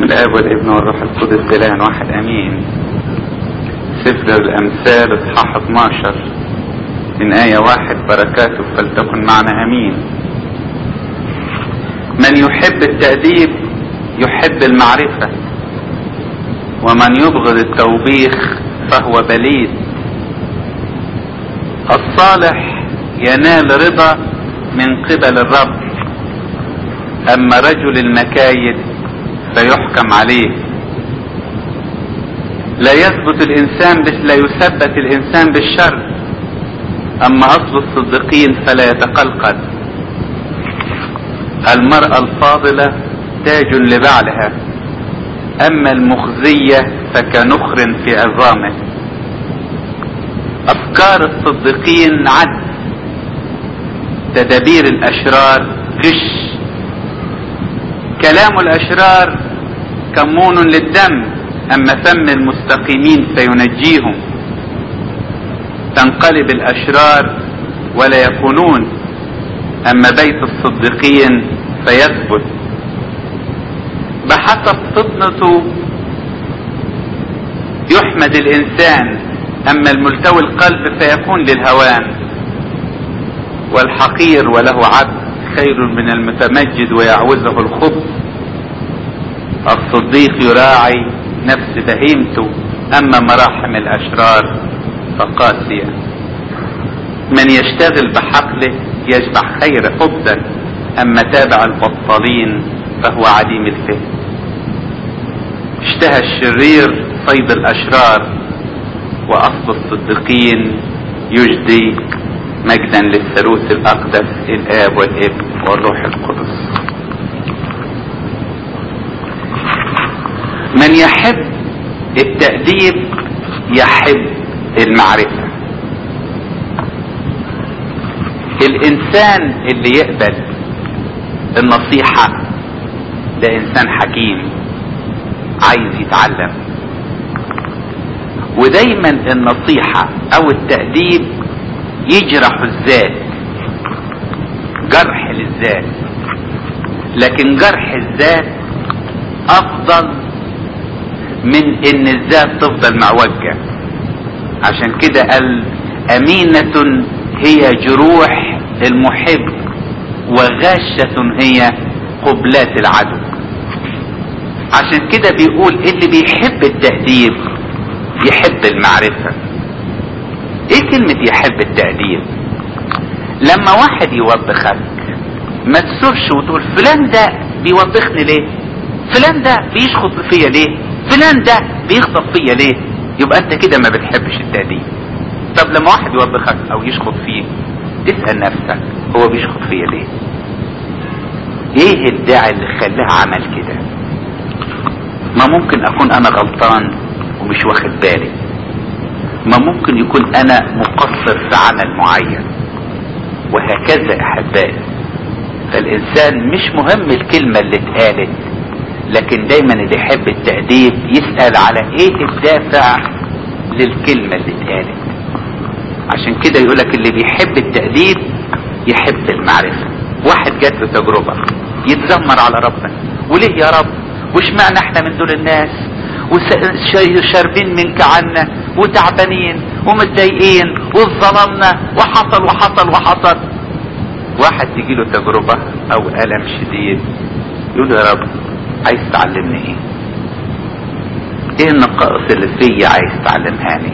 الاب والابن والروح القدس اله واحد امين سفر الامثال اصحاح 12 من آية واحد بركاته فلتكن معنا امين من يحب التأديب يحب المعرفة ومن يبغض التوبيخ فهو بليد الصالح ينال رضا من قبل الرب اما رجل المكايد فيحكم عليه لا يثبت الانسان بس لا يثبت الانسان بالشر اما اصل الصديقين فلا يتقلقل المرأة الفاضلة تاج لبعلها اما المخزية فكنخر في عظامه افكار الصديقين عد تدابير الاشرار غش كلام الاشرار كمون للدم اما فم المستقيمين فينجيهم تنقلب الاشرار ولا يكونون اما بيت الصديقين فيثبت بحسب فطنته يحمد الانسان اما الملتوي القلب فيكون للهوان والحقير وله عبد خير من المتمجد ويعوزه الخبز الصديق يراعي نفس بهيمته اما مراحم الاشرار فقاسية من يشتغل بحقله يجمع خير خبزا اما تابع البطالين فهو عديم الفهم اشتهى الشرير صيد الاشرار واصل الصديقين يجدي مجدا للثالوث الاقدس الاب والابن والروح القدس من يحب التأديب يحب المعرفة الانسان اللي يقبل النصيحة ده انسان حكيم عايز يتعلم ودايما النصيحة او التأديب يجرح الذات جرح للذات لكن جرح الذات افضل من ان الذات تفضل معوجة عشان كده قال امينة هي جروح المحب وغاشة هي قبلات العدو عشان كده بيقول اللي بيحب التأديب يحب المعرفة ايه كلمة يحب التأديب لما واحد يوبخك ما تسرش وتقول فلان ده بيوبخني ليه فلان ده بيشخط فيا ليه فلان ده بيخطب فيا ليه يبقى انت كده ما بتحبش التأديب طب لما واحد يوبخك او يشخط فيك اسأل نفسك هو بيشخط فيا ليه ايه الداعي اللي خلاه عمل كده ما ممكن اكون انا غلطان ومش واخد بالي ما ممكن يكون انا مقصر في عمل معين وهكذا احبائي فالانسان مش مهم الكلمة اللي اتقالت لكن دايما اللي يحب التأديب يسأل على ايه الدافع للكلمة اللي اتقالت عشان كده يقولك اللي بيحب التأديب يحب المعرفة واحد جات له تجربة يتذمر على ربنا وليه يا رب وش معنى احنا من دول الناس وشاربين منك عنا وتعبانين ومتضايقين واتظلمنا وحصل وحصل وحصل واحد تجي له تجربة او الم شديد يقول يا رب عايز تعلمني ايه ايه النقائص اللي فيا عايز تعلمهاني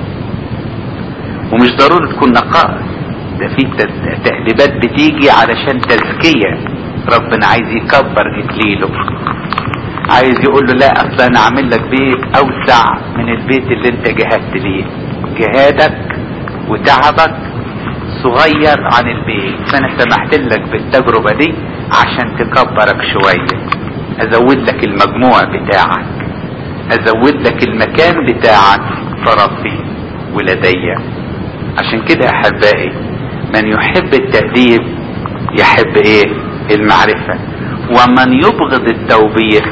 ومش ضروري تكون نقائص ده في تأديبات بتيجي علشان تزكية ربنا عايز يكبر اكليله عايز يقول له لا اصل انا عامل لك بيت اوسع من البيت اللي انت جهدت ليه جهادك وتعبك صغير عن البيت فانا سمحت لك بالتجربة دي عشان تكبرك شوية ازود لك المجموع بتاعك ازود لك المكان بتاعك طرفي ولدي عشان كده احبائي من يحب التأديب يحب ايه المعرفة ومن يبغض التوبيخ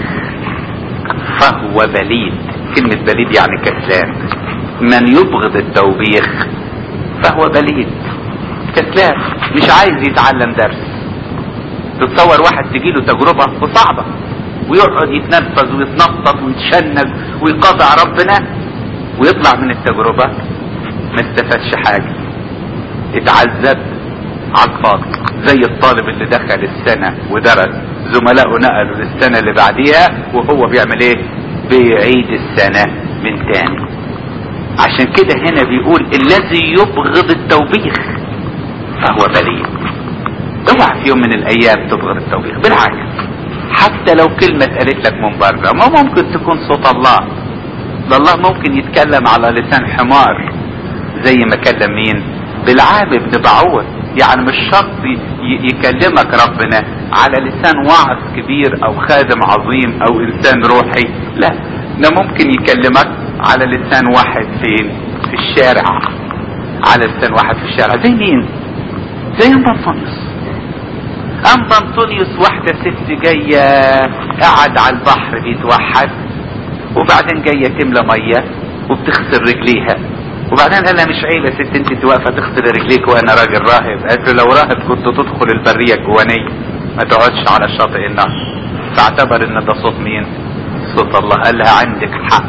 فهو بليد كلمة بليد يعني كسلان من يبغض التوبيخ فهو بليد كسلان مش عايز يتعلم درس تتصور واحد تجيله تجربة وصعبة ويقعد يتنفذ ويتنطط ويتشنج ويقاطع ربنا ويطلع من التجربة ما استفادش حاجة اتعذب على الفاضي زي الطالب اللي دخل السنة ودرس زملائه نقلوا للسنة اللي بعديها وهو بيعمل ايه بيعيد السنة من تاني عشان كده هنا بيقول الذي يبغض التوبيخ فهو بليد اوعى في يوم من الايام تبغض التوبيخ بالعكس حتى لو كلمة اتقالت لك من بره ما ممكن تكون صوت الله ده الله ممكن يتكلم على لسان حمار زي ما كلم مين بالعام ابن بعوض يعني مش شرط يكلمك ربنا على لسان واعظ كبير او خادم عظيم او انسان روحي لا ده ممكن يكلمك على لسان واحد فين في الشارع على لسان واحد في الشارع زي مين زي انطونيوس انطونيوس واحدة ست جاية قعد على البحر بيتوحد وبعدين جاية تملى مية وبتغسل رجليها وبعدين قال لها مش عيب يا ست انت واقفه تغسل رجليك وانا راجل راهب قالت له لو راهب كنت تدخل البريه الجوانيه ما تقعدش على شاطئ النهر فاعتبر ان ده صوت مين صوت الله قال لها عندك حق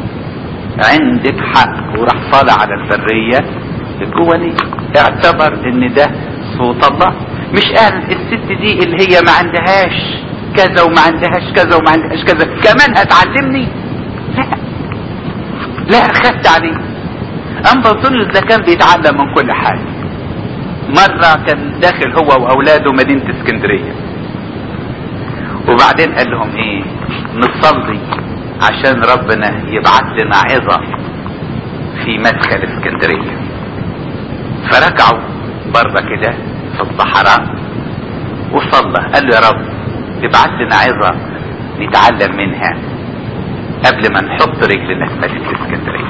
عندك حق وراح طالع على البريه الجوانيه اعتبر ان ده صوت الله مش قال الست دي اللي هي ما عندهاش كذا وما عندهاش كذا وما عندهاش كذا كمان هتعلمني لا لا اخدت عليه اما انطونيوس ده كان بيتعلم من كل حاجة مرة كان داخل هو واولاده مدينة اسكندرية وبعدين قال لهم ايه نصلي عشان ربنا يبعت لنا عظة في مدخل اسكندرية فرجعوا بره كده في الصحراء وصلى قال له يا رب ابعت لنا عظة نتعلم منها قبل ما نحط رجلنا في مدينة اسكندرية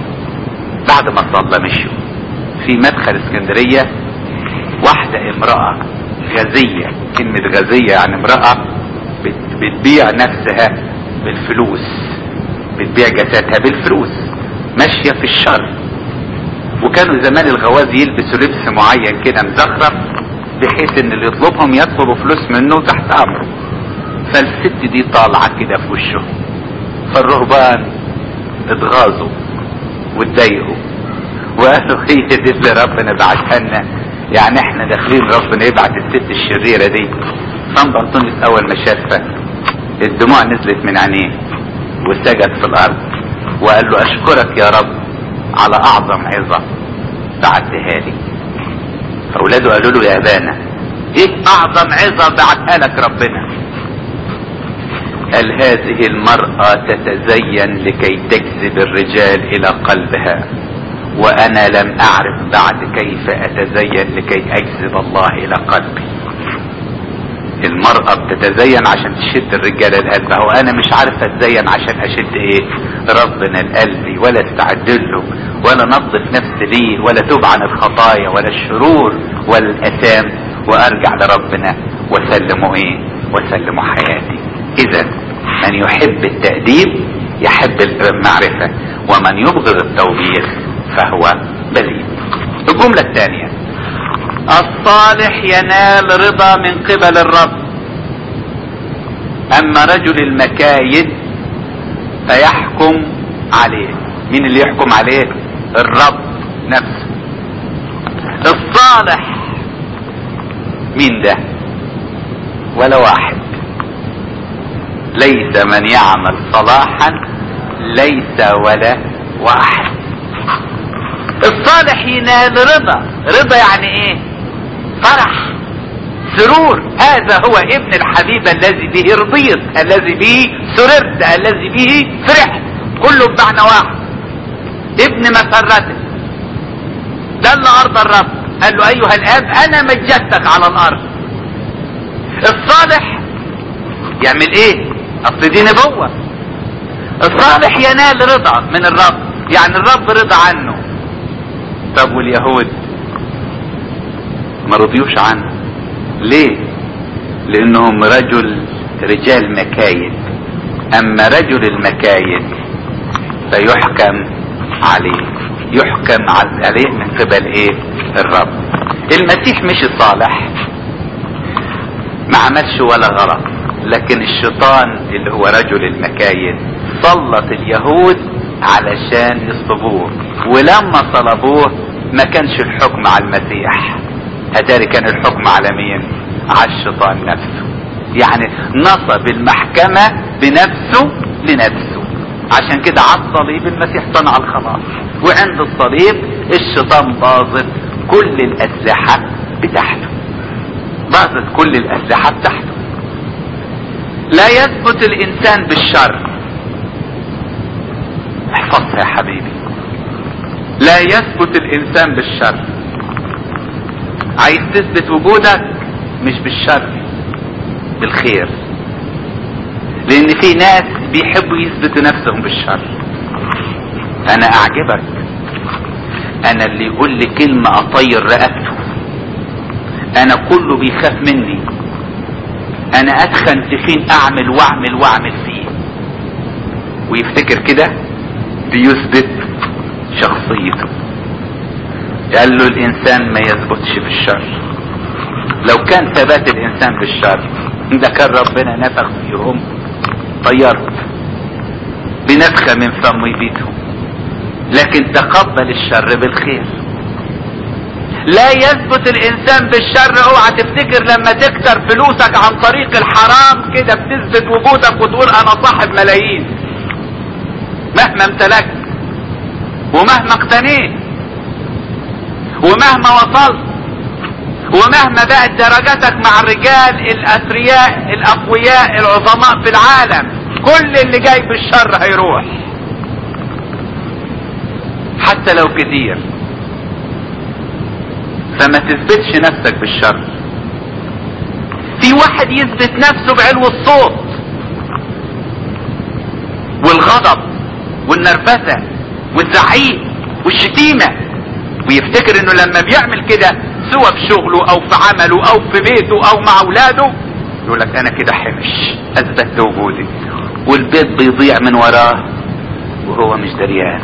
بعد ما صلى مشوا في مدخل اسكندرية واحدة امرأة غزية كلمة غزية يعني امرأة بتبيع نفسها بالفلوس بتبيع جسدها بالفلوس ماشية في الشر وكانوا زمان الغوازي يلبسوا لبس معين كده مزخرف بحيث ان اللي يطلبهم يطلبوا فلوس منه تحت امره فالست دي طالعة كده في وشه فالرهبان اتغاظوا واتضايقوا وقالوا هي دي اللي ربنا بعتها لنا يعني احنا داخلين ربنا يبعت الست الشريره دي صن بطونس اول ما شافها الدموع نزلت من عينيه وسجد في الارض وقال له اشكرك يا رب على اعظم عظه بعتها لي فاولاده قالوا له يا ابانا ايه اعظم عظه بعتها لك ربنا قال هذه المرأة تتزين لكي تجذب الرجال الى قلبها وانا لم اعرف بعد كيف اتزين لكي اجذب الله الى قلبي المرأة بتتزين عشان تشد الرجال لقلبها وانا مش عارف اتزين عشان اشد ايه ربنا لقلبي ولا استعد له ولا نظف نفسي ليه ولا توب عن الخطايا ولا الشرور ولا الاثام وارجع لربنا وسلمه ايه وسلمه حياتي اذا من يحب التأديب يحب المعرفة ومن يبغض التوبيخ فهو بليد الجملة الثانية الصالح ينال رضا من قبل الرب اما رجل المكايد فيحكم عليه مين اللي يحكم عليه الرب نفسه الصالح مين ده ولا واحد ليس من يعمل صلاحا ليس ولا واحد الصالح ينال رضا رضا يعني ايه فرح سرور هذا هو ابن الحبيب الذي به رضيت الذي به سررت الذي به فرحت كله بمعنى واحد ابن مسرته دل ارض الرب قال له ايها الاب انا مجدتك على الارض الصالح يعمل ايه اصل دي نبوة الصالح ينال رضا من الرب يعني الرب رضى عنه طب واليهود ما رضيوش عنه ليه لانهم رجل رجال مكايد اما رجل المكايد فيحكم عليه يحكم عليه من قبل ايه الرب المسيح مش صالح ما عملش ولا غلط لكن الشيطان اللي هو رجل المكايد سلط اليهود علشان يصلبوه ولما صلبوه ما كانش الحكم على المسيح اتاري كان الحكم على مين على الشيطان نفسه يعني نصب المحكمة بنفسه لنفسه عشان كده على الصليب المسيح صنع الخلاص وعند الصليب الشيطان باظت كل الاسلحة بتاعته باظت كل الاسلحة بتاعته لا يثبت الانسان بالشر احفظها يا حبيبي لا يثبت الانسان بالشر عايز تثبت وجودك مش بالشر بالخير لان في ناس بيحبوا يثبتوا نفسهم بالشر انا اعجبك انا اللي يقول لي كلمة اطير رقبته انا كله بيخاف مني انا اتخن تخين اعمل واعمل واعمل فيه ويفتكر كده بيثبت شخصيته قال له الانسان ما يثبتش بالشر لو كان ثبات الانسان بالشر ده كان ربنا نفخ فيهم طيرت بنفخة من فم يبيتهم لكن تقبل الشر بالخير لا يثبت الانسان بالشر اوعى تفتكر لما تكتر فلوسك عن طريق الحرام كده بتثبت وجودك وتقول انا صاحب ملايين مهما امتلكت ومهما اقتنيت ومهما وصلت ومهما بقت درجتك مع الرجال الاثرياء الاقوياء العظماء في العالم كل اللي جاي بالشر هيروح حتى لو كتير فما تثبتش نفسك بالشر في واحد يثبت نفسه بعلو الصوت والغضب والنرفزة والزعيق والشتيمة ويفتكر انه لما بيعمل كده سواء في شغله او في عمله او في بيته او مع اولاده يقول لك انا كده حمش اثبت وجودي والبيت بيضيع من وراه وهو مش دريان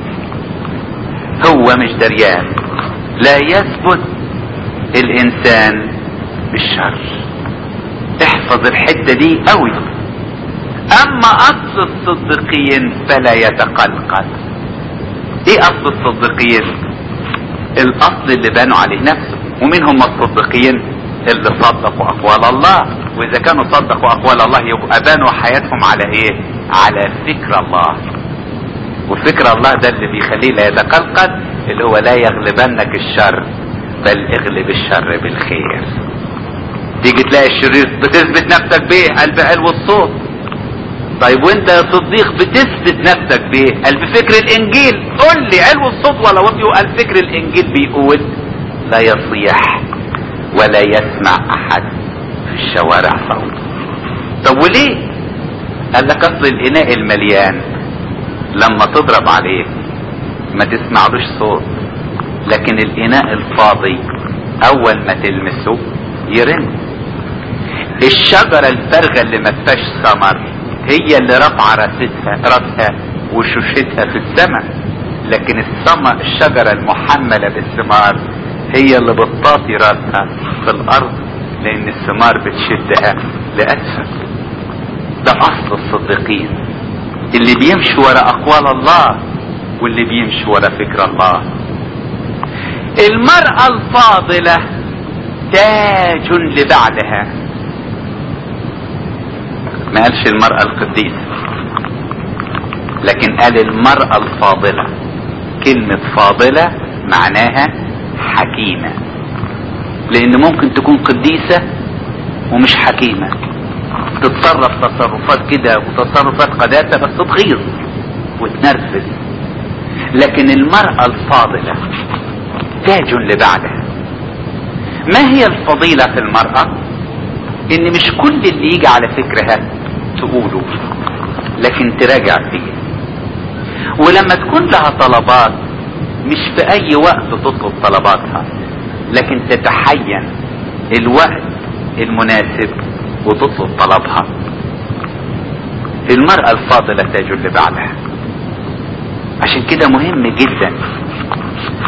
هو مش دريان لا يثبت الانسان بالشر احفظ الحته دي قوي اما اصل الصديقين فلا يتقلقل ايه اصل الصديقين الاصل اللي بانوا عليه نفسه ومين هم الصديقين اللي صدقوا اقوال الله واذا كانوا صدقوا اقوال الله يبقى بانوا حياتهم على ايه على فكر الله وفكر الله ده اللي بيخليه لا يتقلقل اللي هو لا يغلبنك الشر بل اغلب الشر بالخير تيجي تلاقي الشرير بتثبت نفسك بايه قال بعلو الصوت طيب وانت يا صديق بتثبت نفسك بايه قال بفكر الانجيل قول لي علو الصوت ولا وطي قال فكر الانجيل بيقول لا يصيح ولا يسمع احد في الشوارع صوت طب وليه قال لك اصل الاناء المليان لما تضرب عليه ما تسمعلوش صوت لكن الاناء الفاضي اول ما تلمسه يرن الشجرة الفارغة اللي ما فيهاش ثمر هي اللي رافعة راستها راسها وشوشتها في السماء لكن السماء الشجرة المحملة بالثمار هي اللي بتطاطي راسها في الارض لان الثمار بتشدها لاسفل ده اصل الصديقين اللي بيمشي ورا اقوال الله واللي بيمشي ورا فكر الله المرأة الفاضلة تاج لبعلها ما قالش المرأة القديسة لكن قال المرأة الفاضلة كلمة فاضلة معناها حكيمة لان ممكن تكون قديسة ومش حكيمة تتصرف تصرفات كده وتصرفات قداسة بس تغيظ وتنرفز لكن المرأة الفاضلة تاج لبعدها ما هي الفضيلة في المرأة ان مش كل اللي يجي على فكرها تقوله لكن تراجع فيه ولما تكون لها طلبات مش في اي وقت تطلب طلباتها لكن تتحين الوقت المناسب وتطلب طلبها المرأة الفاضلة تاج لبعلها عشان كده مهم جدا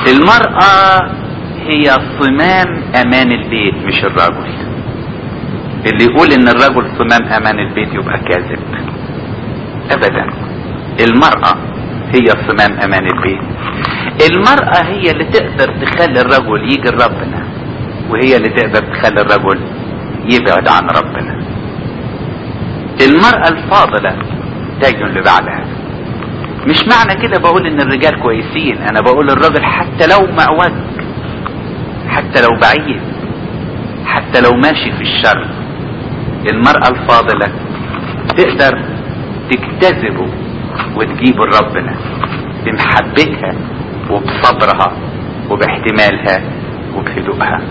المرأة هي صمام امان البيت مش الرجل اللي يقول ان الرجل صمام امان البيت يبقى كاذب ابدا المرأة هي صمام امان البيت المرأة هي اللي تقدر تخلي الرجل يجي لربنا وهي اللي تقدر تخلي الرجل يبعد عن ربنا المرأة الفاضلة تاج لبعلها مش معنى كده بقول ان الرجال كويسين انا بقول الراجل حتى لو معوج حتى لو بعيد حتى لو ماشي في الشر المرأة الفاضلة تقدر تجتذبه وتجيبه لربنا بمحبتها وبصبرها وباحتمالها وبهدوءها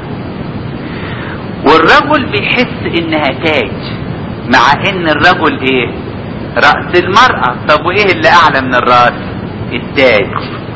والرجل بيحس انها تاج مع ان الرجل ايه رأس المرأة طب وايه اللي اعلى من الرأس التاج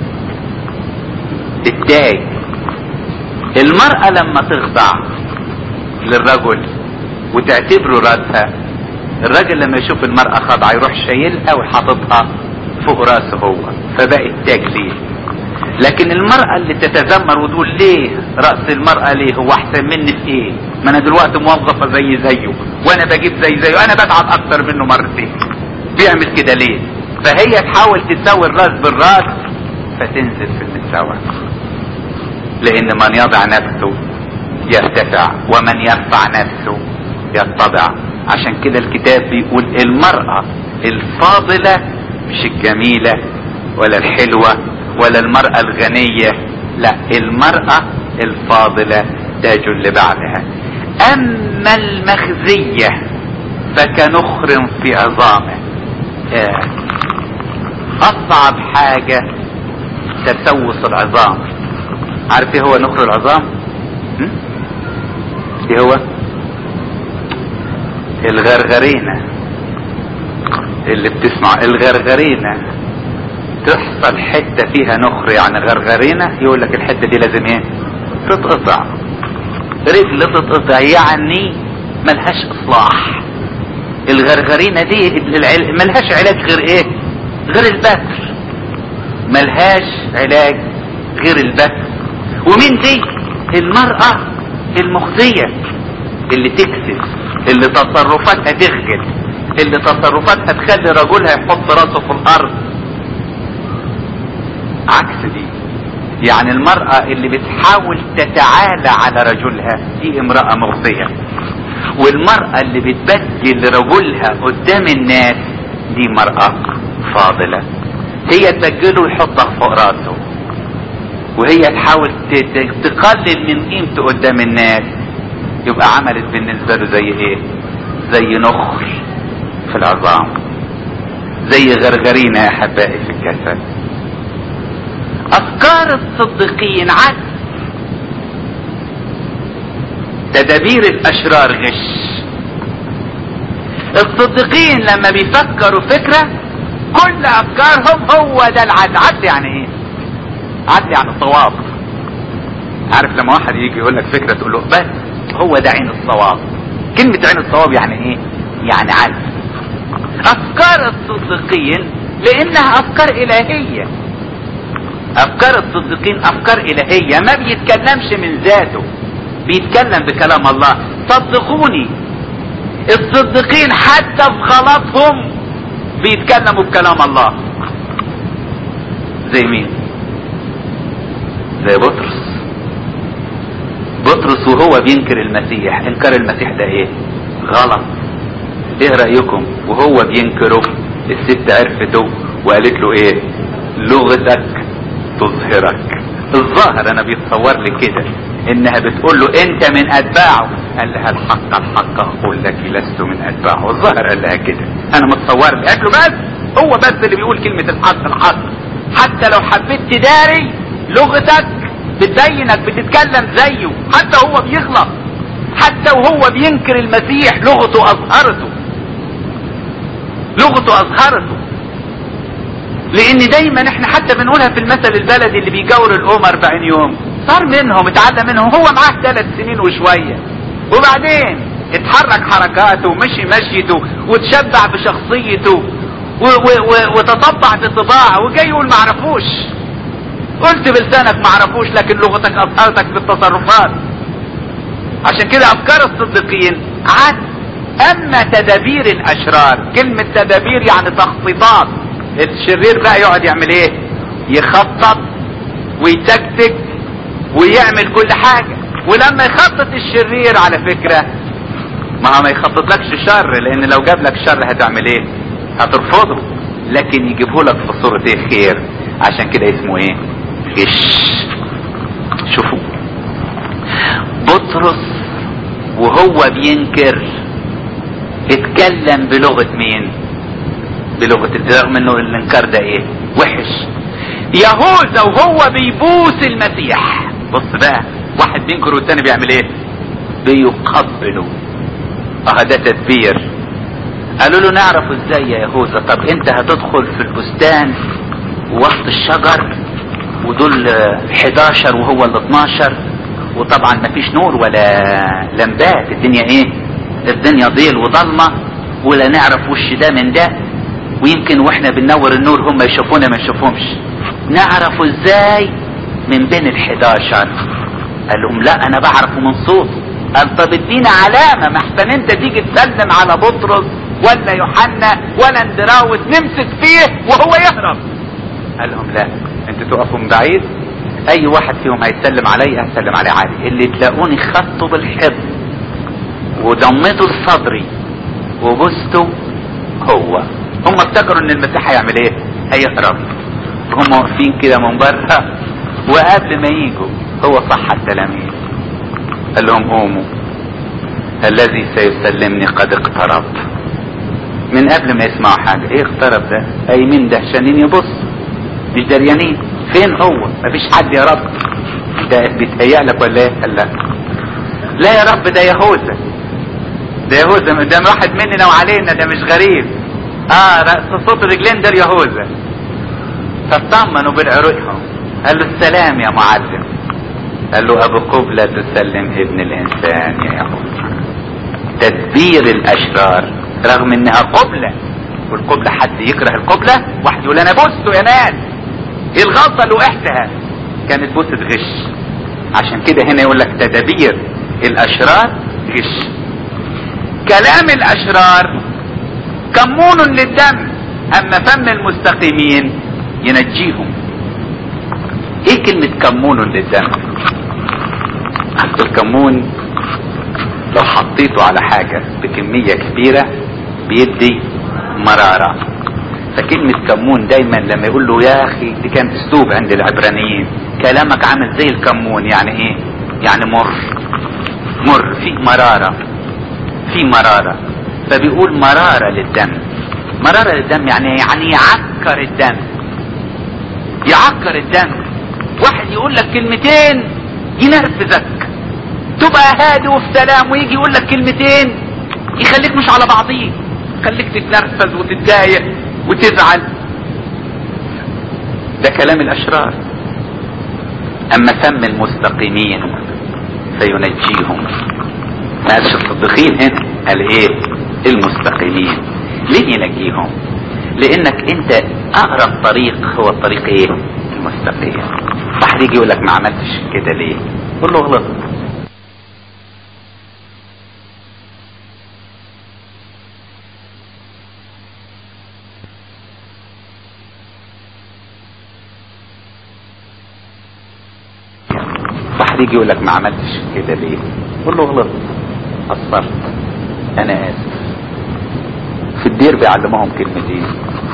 التاج المرأة لما تخضع للرجل وتعتبره راسها الراجل لما يشوف المرأة خاضعة يروح شايلها وحاططها فوق راسه هو فبقت تاج ليه لكن المرأة اللي تتذمر وتقول ليه رأس المرأة ليه هو احسن مني في ايه ما انا دلوقتي موظفة زي زيه وانا بجيب زي زيه انا بتعب اكتر منه مرتين بيعمل كده ليه فهي تحاول تساوي الراس بالراس فتنزل في المساواة لان من يضع نفسه يرتفع ومن يرفع نفسه يتضع عشان كده الكتاب بيقول المرأة الفاضلة مش الجميلة ولا الحلوة ولا المرأة الغنية لا المرأة الفاضلة تاج لبعلها اما المخزية فكنخر في عظامه آه. اصعب حاجة تسوس العظام عارف ايه هو نخر العظام م? ايه هو الغرغرينة اللي بتسمع الغرغرينة تحصل حتة فيها نخر يعني غرغرينة يقول لك الحتة دي لازم ايه تتقطع رجل تتقطع يعني ملهاش اصلاح الغرغرينة دي العل... ملهاش علاج غير ايه غير البتر ملهاش علاج غير البتر ومين دي المرأة المخزية اللي تكسب اللي تصرفاتها تخجل اللي تصرفاتها تخلي رجلها يحط راسه في الارض عكس دي يعني المرأة اللي بتحاول تتعالى على رجلها دي امرأة مخزية والمرأة اللي بتبدل رجلها قدام الناس دي مرأة فاضلة هي تبجله ويحطها فوق راسه وهي تحاول تقلل من قيمته قدام الناس يبقى عملت بالنسبة له زي ايه زي نخر في العظام زي غرغرينة يا احبائي في الجسد افكار الصديقين عكس تدابير الاشرار غش الصديقين لما بيفكروا فكرة كل افكارهم هو ده العدل عدل يعني ايه عدل يعني الصواب عارف لما واحد يجي يقول لك فكرة تقول له بس هو ده عين الصواب كلمة عين الصواب يعني ايه يعني عدل افكار الصديقين لانها افكار الهية افكار الصديقين افكار الهية ما بيتكلمش من ذاته بيتكلم بكلام الله صدقوني الصديقين حتى في غلطهم بيتكلموا بكلام الله زي مين زي بطرس بطرس وهو بينكر المسيح انكار المسيح ده ايه غلط ايه رأيكم وهو بينكره الست عرفته وقالت له ايه لغتك تظهرك الظاهر انا بيتصور لي كده انها بتقول له انت من اتباعه قال لها الحق الحق اقول لك لست من اتباعه الظاهر قال لها كده انا متصور لي قالت له بس هو بس اللي بيقول كلمة الحق الحق حتى لو حبيت تداري لغتك بتبينك بتتكلم زيه حتى هو بيغلط حتى وهو بينكر المسيح لغته اظهرته لغته اظهرته لان دايما احنا حتى بنقولها في المثل البلدي اللي بيجور الام 40 يوم صار منهم اتعلم منهم هو معاه ثلاث سنين وشوية وبعدين اتحرك حركاته ومشي مشيته وتشبع بشخصيته و و و وتطبع بطباع وجاي يقول معرفوش قلت بلسانك معرفوش لكن لغتك اظهرتك بالتصرفات عشان كده افكار الصديقين عدل اما تدابير الاشرار كلمة تدابير يعني تخطيطات الشرير بقى يقعد يعمل ايه يخطط ويتكتك ويعمل كل حاجة ولما يخطط الشرير على فكرة ما هو ما يخططلكش شر لان لو جاب لك شر هتعمل ايه هترفضه لكن يجيبه لك في صورة ايه خير عشان كده اسمه ايه غش شوفوا بطرس وهو بينكر اتكلم بلغة مين بلغة رغم انه الانكار ده ايه وحش يهوذا وهو بيبوس المسيح بص بقى واحد بينكر والتاني بيعمل ايه بيقبله اه ده تدبير قالوا له نعرف ازاي يا يهوذا طب انت هتدخل في البستان وسط الشجر ودول 11 وهو ال 12 وطبعا مفيش نور ولا لمبات الدنيا ايه الدنيا ضيل وضلمة ولا نعرف وش ده من ده ويمكن واحنا بننور النور هم يشوفونا ما يشوفهمش نعرف ازاي من بين ال 11 قال لهم لا انا بعرفه من صوته قال طب ادينا علامة ما احسن انت تيجي تسلم على بطرس ولا يوحنا ولا اندراوس نمسك فيه وهو يهرب قال لهم لا انتوا تقفوا من بعيد اي واحد فيهم هيسلم علي هسلم عليه عادي اللي تلاقوني خدته بالحضن وضمته لصدري وبسته هو هم افتكروا ان المسيح هيعمل ايه هيهرب هم واقفين كده من بره وقبل ما يجوا هو صح التلاميذ قال لهم قوموا الذي سيسلمني قد اقترب من قبل ما يسمعوا حاجة ايه اقترب ده اي مين ده عشان يبص مش دريانين فين هو مفيش حد يا رب ده بيتهيأ لك ولا ايه قال لا لا يا رب ده يهوذا ده يهوذا ده واحد مننا وعلينا ده مش غريب اه رأس صوت رجلين ده يهوذا فاطمنوا بالعروقهم قال له السلام يا معلم قال له ابو قبلة تسلم ابن الانسان يا يهوذا تدبير الاشرار رغم انها قبلة والقبلة حد يكره القبلة واحد يقول انا بوسته يا ناس ايه الغلطة اللي وقعتها كانت بوسة غش عشان كده هنا يقول لك تدابير الاشرار غش كلام الاشرار كمون للدم اما فم المستقيمين ينجيهم ايه كلمة كمون للدم الكمون لو حطيته على حاجة بكمية كبيرة بيدي مرارة فكلمة كمون دايما لما يقول له يا اخي دي كانت اسلوب عند العبرانيين كلامك عامل زي الكمون يعني ايه يعني مر مر في مرارة في مرارة فبيقول مرارة للدم مرارة للدم يعني يعني يعكر الدم يعكر الدم واحد يقول لك كلمتين ينرفزك تبقى هادي وفي سلام ويجي يقول لك كلمتين يخليك مش على بعضيه يخليك تتنرفز وتتضايق وتزعل ده كلام الاشرار اما فم المستقيمين فينجيهم ما قالش الصديقين هنا قال ايه المستقيمين ليه ينجيهم لانك انت اقرب طريق هو الطريق ايه المستقيم واحد يجي يقول لك ما عملتش كده ليه قول له غلط واحد يجي يقول لك ما عملتش كده ليه قول له غلط قصرت انا اسف في الدير بيعلموهم كلمتين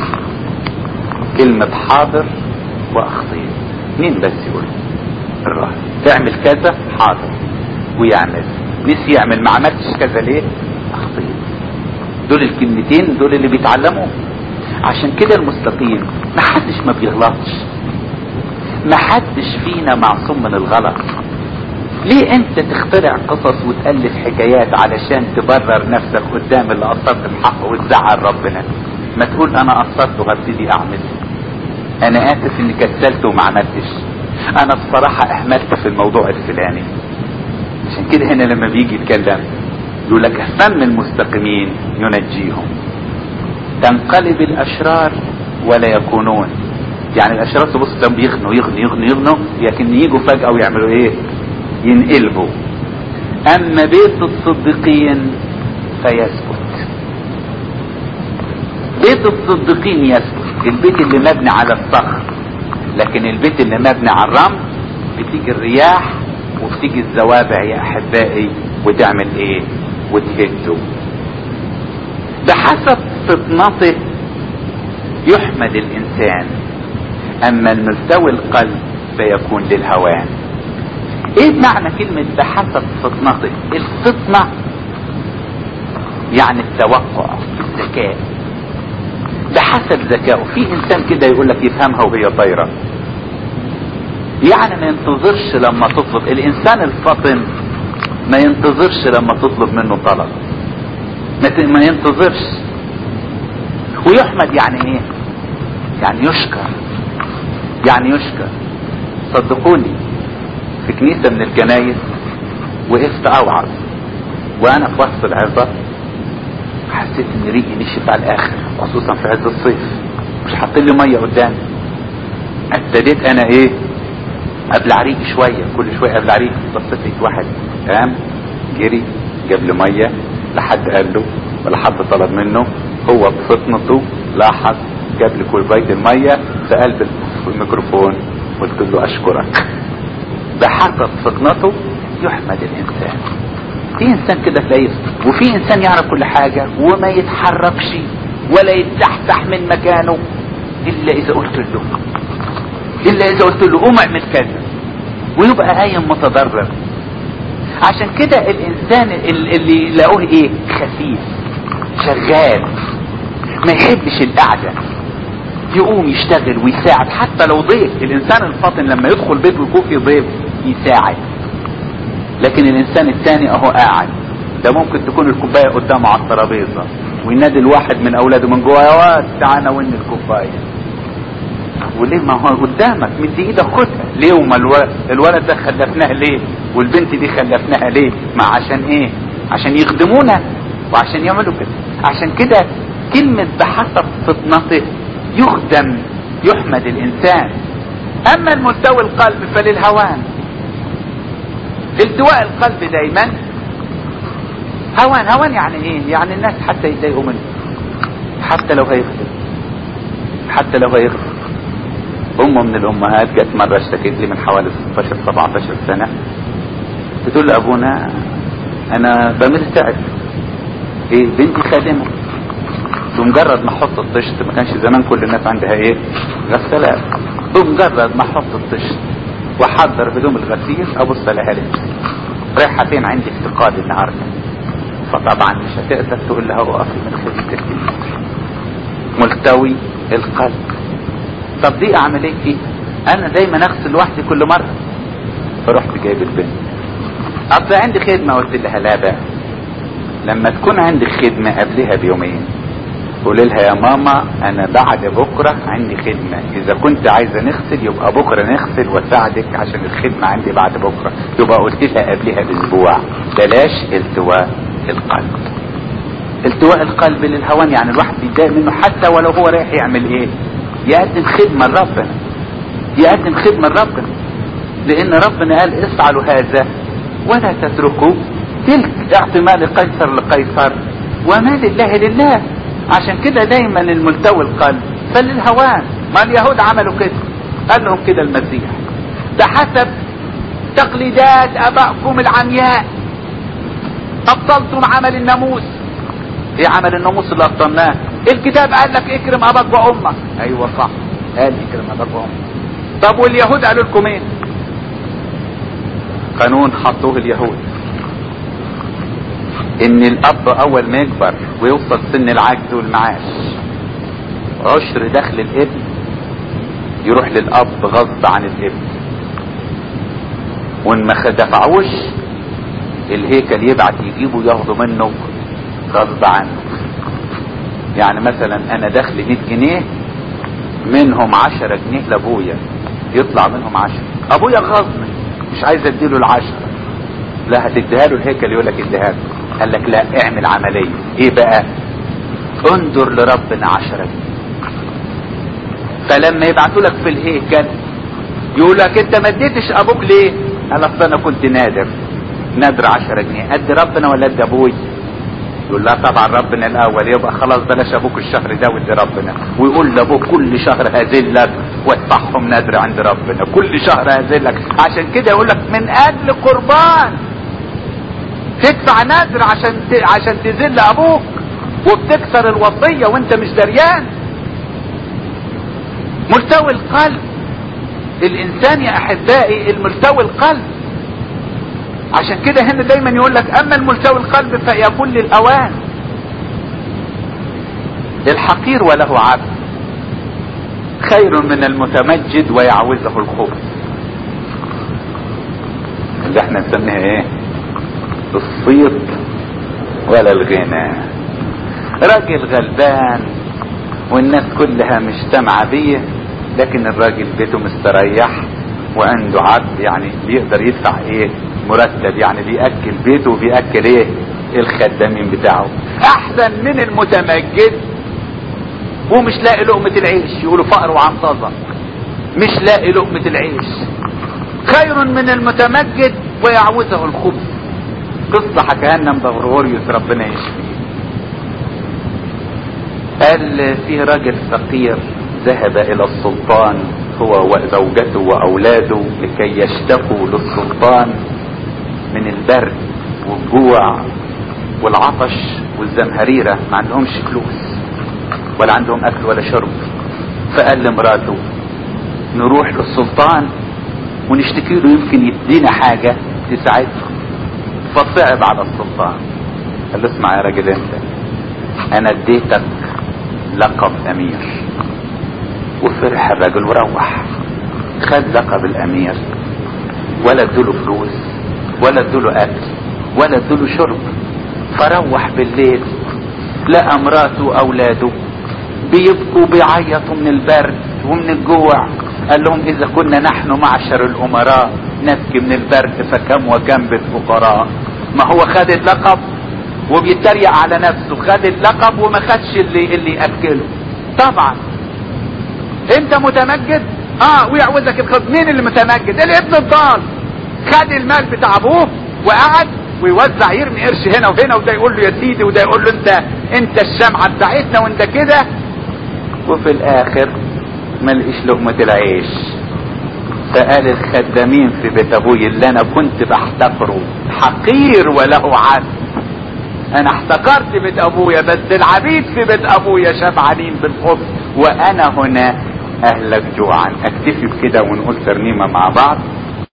كلمة حاضر واخطيت مين بس يقول الراجل تعمل كذا حاضر ويعمل نسي يعمل ما عملتش كذا ليه اخطيت دول الكلمتين دول اللي بيتعلموا عشان كده المستقيم ما حدش ما بيغلطش ما حدش فينا معصوم من الغلط ليه انت تخترع قصص وتألف حكايات علشان تبرر نفسك قدام اللي قصرت الحق وتزعل ربنا ما تقول انا قصرت وهبتدي اعمل انا اسف اني كسلت وما عملتش انا بصراحة اهملت في الموضوع الفلاني عشان كده هنا لما بيجي يتكلم يقول لك فم المستقيمين ينجيهم تنقلب الاشرار ولا يكونون يعني الاشرار تبص تلاقيهم بيغنوا يغنوا يغنوا يغنوا لكن يجوا فجأة ويعملوا ايه ينقلبوا اما بيت الصديقين فيثبت بيت الصديقين يثبت البيت اللي مبني على الصخر لكن البيت اللي مبني على الرمل بتيجي الرياح وبتيجي الزوابع يا احبائي وتعمل ايه وتهده بحسب فطنته يحمد الانسان اما الملتوي القلب فيكون للهوان ايه معنى كلمة بحسب فطنته الفطنة يعني التوقع الذكاء بحسب ذكائه في انسان كده يقول لك يفهمها وهي طايره يعني ما ينتظرش لما تطلب الانسان الفطن ما ينتظرش لما تطلب منه طلب ما ينتظرش ويحمد يعني ايه يعني يشكر يعني يشكر صدقوني في كنيسة من الكنايس وقفت اوعظ وانا في وسط العظة حسيت ان ريقي نشف على الاخر خصوصا في عز الصيف مش حاطين لي ميه قدامي ابتديت انا ايه ابلع ريقي شويه كل شويه ابلع ريقي بصيت لقيت واحد قام جري جاب لي ميه لا حد قال له ولا حد طلب منه هو بفطنته لاحظ جاب لي كوبايه الميه في قلب الميكروفون قلت له اشكرك بحسب فطنته يحمد الانسان في انسان كده تلاقيه وفي انسان يعرف كل حاجة وما يتحركش ولا يتزحزح من مكانه الا اذا قلت له الا اذا قلت له قوم اعمل كذا ويبقى قايم متضرر عشان كده الانسان اللي يلاقوه ايه خفيف شغال ما يحبش القعدة يقوم يشتغل ويساعد حتى لو ضيف الانسان الفاطن لما يدخل بيت ويكون في ضيف يساعد لكن الانسان الثاني اهو قاعد ده ممكن تكون الكوبايه قدامه على الترابيزه وينادي الواحد من اولاده من جوه يا واد تعالى وين الكوبايه وليه ما هو قدامك مد ايدك خدها ليه وما الولد, الولد ده خلفناه ليه والبنت دي خلفناها ليه ما عشان ايه عشان يخدمونا وعشان يعملوا كده عشان كده كلمة بحسب فطنته يخدم يحمد الانسان اما الملتوي القلب فللهوان التواء القلب دايما هوان هوان يعني ايه يعني الناس حتى يتضايقوا منه حتى لو هيغفر حتى لو هيغفر ام من الامهات جت مره اشتكت لي من حوالي 16 17 سنه بتقول لابونا انا بميل تعب ايه بنتي خادمه بمجرد ما احط الطشت ما كانش زمان كل الناس عندها ايه غسالات بمجرد ما احط الطشت واحضر هدوم الغسيل ابص الاقيها لبس رايحه فين عندي افتقاد النهارده فطبعا مش هتقدر تقول لها وقفي من خدمه الكنيسه ملتوي القلب طب دي اعمل ايه فيه انا دايما اغسل لوحدي كل مره فرحت جايب البنت اصل عندي خدمه قلت لها لا بقى لما تكون عندك خدمه قبلها بيومين قولي لها يا ماما انا بعد بكرة عندي خدمة اذا كنت عايزة نغسل يبقى بكرة نغسل واساعدك عشان الخدمة عندي بعد بكرة يبقى قلت لها قبلها باسبوع بلاش التواء القلب التواء القلب للهوان يعني الواحد بيتضايق منه حتى ولو هو رايح يعمل ايه يقدم خدمة لربنا يقدم خدمة لربنا لان ربنا قال افعلوا هذا ولا تتركوا تلك اعطي لقيصر لقيصر وما لله لله عشان كده دايما الملتوي القلب فللهوان ما اليهود عملوا كده قال لهم كده المسيح ده حسب تقليدات ابائكم العمياء ابطلتم عمل الناموس ايه عمل الناموس اللي ابطلناه الكتاب قال لك اكرم اباك وامك ايوه صح قال اكرم اباك وامك طب واليهود قالوا لكم ايه قانون حطوه اليهود ان الاب اول ما يكبر ويوصل سن العجز والمعاش عشر دخل الابن يروح للاب غصب عن الابن وان ما دفعوش الهيكل يبعت يجيبوا ياخدوا منه غصب عنه يعني مثلا انا دخلي 100 جنيه منهم 10 جنيه لابويا يطلع منهم 10 ابويا غصبني مش عايز اديله العشرة لا هتديها له الهيكل يقول لك اديها له قال لك لا اعمل عملية ايه بقى انظر لربنا عشرة جنيه فلما يبعتوا لك في الهيكل يقول لك انت ما اديتش ابوك ليه قال اصل انا كنت نادر نادر عشرة جنيه قد ربنا ولا قد ابوي يقول لا طبعا ربنا الاول يبقى خلاص بلاش ابوك الشهر ده ودي ربنا ويقول لابوك كل شهر هزلك وادفعهم نذر عند ربنا كل شهر هزلك عشان كده يقول لك من اجل قربان تدفع نذر عشان ت... عشان تذل ابوك وبتكسر الوصيه وانت مش دريان ملتوي القلب الانسان يا احبائي الملتوي القلب عشان كده هنا دايما يقول لك اما الملتوي القلب فيكون للاوان الحقير وله عبد خير من المتمجد ويعوزه الخبز اللي احنا نسميها ايه الصيت ولا الغنى راجل غلبان والناس كلها مش سامعه بيه لكن الراجل بيته مستريح وعنده عبد يعني بيقدر يدفع ايه مرتب يعني بياكل بيته وبياكل ايه الخدامين بتاعه احسن من المتمجد ومش لاقي لقمة العيش يقولوا فقر وعنطزة مش لاقي لقمة العيش خير من المتمجد ويعوزه الخبز قصة حكاها لنا بغرغوريوس ربنا يشفيه قال فيه راجل فقير ذهب الى السلطان هو وزوجته واولاده لكي يشتكوا للسلطان من البرد والجوع والعطش والزمهريرة ما عندهمش فلوس ولا عندهم اكل ولا شرب فقال لمراته نروح للسلطان ونشتكي له يمكن يدينا حاجة تساعدنا فصعب على السلطان قال له اسمع يا راجل انت انا اديتك لقب امير وفرح الراجل وروح خد لقب الامير ولا ادوله فلوس ولا ادوله اكل ولا ادوله شرب فروح بالليل لقى مراته واولاده بيبكوا بيعيطوا من البرد ومن الجوع قال لهم اذا كنا نحن معشر الامراء نبكي من البرد فكم وكم بالفقراء ما هو خد اللقب وبيتريق على نفسه خد اللقب وما خدش اللي اللي ياكله طبعا انت متمجد اه ويعوزك الخبز مين اللي متمجد الابن الضال خد المال بتاع ابوه وقعد ويوزع يرمي قرش هنا وهنا وده يقول له يا سيدي وده يقول له انت انت الشمعة بتاعتنا وانت كده وفي الاخر ما لقيش لقمة العيش فقال الخدامين في بيت ابوي اللي انا كنت بحتقره حقير وله عد انا احتقرت بيت ابويا بس العبيد في بيت ابويا شبعانين بالخبز وانا هنا اهلك جوعا اكتفي بكده ونقول ترنيمه مع بعض